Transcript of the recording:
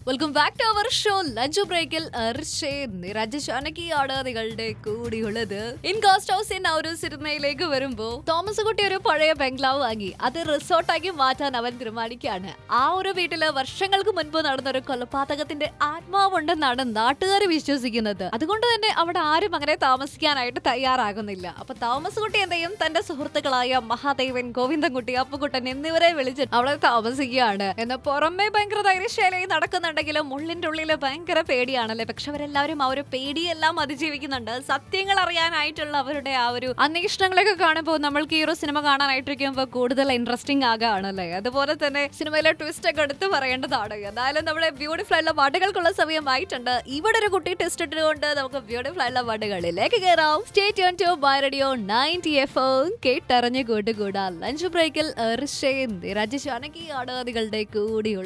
welcome back to our show lunch ബ്രേക്കിൽ നിരജ ജാനകിയാണ് നിങ്ങളുടെ കൂടിയുള്ളത് ഇൻ ഗോസ്റ്റ് ഹൗസ് ഇൻ ആ ഒരു സിനിമയിലേക്ക് വരുമ്പോ തോമസ് കുട്ടി ഒരു പഴയ ബംഗ്ലാവ് വാങ്ങി അത് റിസോർട്ടാക്കി മാറ്റാൻ അവൻ തീരുമാനിക്കുകയാണ് ആ ഒരു വീട്ടില് വർഷങ്ങൾക്ക് മുൻപ് നടന്ന ഒരു കൊലപാതകത്തിന്റെ ആത്മാവുണ്ടെന്നാണ് നാട്ടുകാർ വിശ്വസിക്കുന്നത് അതുകൊണ്ട് തന്നെ അവിടെ ആരും അങ്ങനെ താമസിക്കാനായിട്ട് തയ്യാറാകുന്നില്ല അപ്പൊ തോമസ് കുട്ടി എന്ത് ചെയ്യും തന്റെ സുഹൃത്തുക്കളായ മഹാദേവൻ ഗോവിന്ദൻകുട്ടി അപ്പുകുട്ടൻ എന്നിവരെ വിളിച്ച് അവിടെ താമസിക്കുകയാണ് എന്ന് പുറമെ ഭയങ്കര ധൈര്യശാലയിൽ നടക്കുന്നുണ്ടെങ്കിലും ഉള്ളിന്റെ ഉള്ളിൽ ഭയങ്കര പേടിയാണല്ലേ പക്ഷെ അവരെല്ലാവരും ആ ഒരു പേടിയെല്ലാം അതിജീവിക്കുന്നുണ്ട് സത്യങ്ങൾ അറിയാനായിട്ടുള്ള അവരുടെ ആ ഒരു അന്വേഷണങ്ങളൊക്കെ കാണുമ്പോൾ നമ്മൾക്ക് ഈ ഒരു സിനിമ കാണാനായിട്ടിരിക്കുമ്പോൾ കൂടുതൽ ഇൻട്രസ്റ്റിംഗ് ആകാണല്ലേ അതുപോലെ തന്നെ സിനിമയിലെ ട്വിസ്റ്റ് ഒക്കെ എടുത്ത് പറയേണ്ടതാണ് എന്തായാലും നമ്മുടെ ബ്യൂട്ടിഫുൾ ആയിട്ടുള്ള പാട്ടുകൾക്കുള്ള സമയമായിട്ടുണ്ട് ഇവിടെ ഒരു കുട്ടി ട്വിസ്റ്റ് ഇട്ടുകൊണ്ട് നമുക്ക് ബ്യൂട്ടിഫുൾ ആയിട്ടുള്ള പാട്ടുകളിലേക്ക് കയറാം stay tune to by radio ninety F കേട്ടറിഞ്ഞ് കൂട്ടുകൂടാ ലഞ്ച് ബ്രേക്കിൽ രാജേഷ് അനക്കിയാണ് നിങ്ങളുടെ കൂടിയുള്ള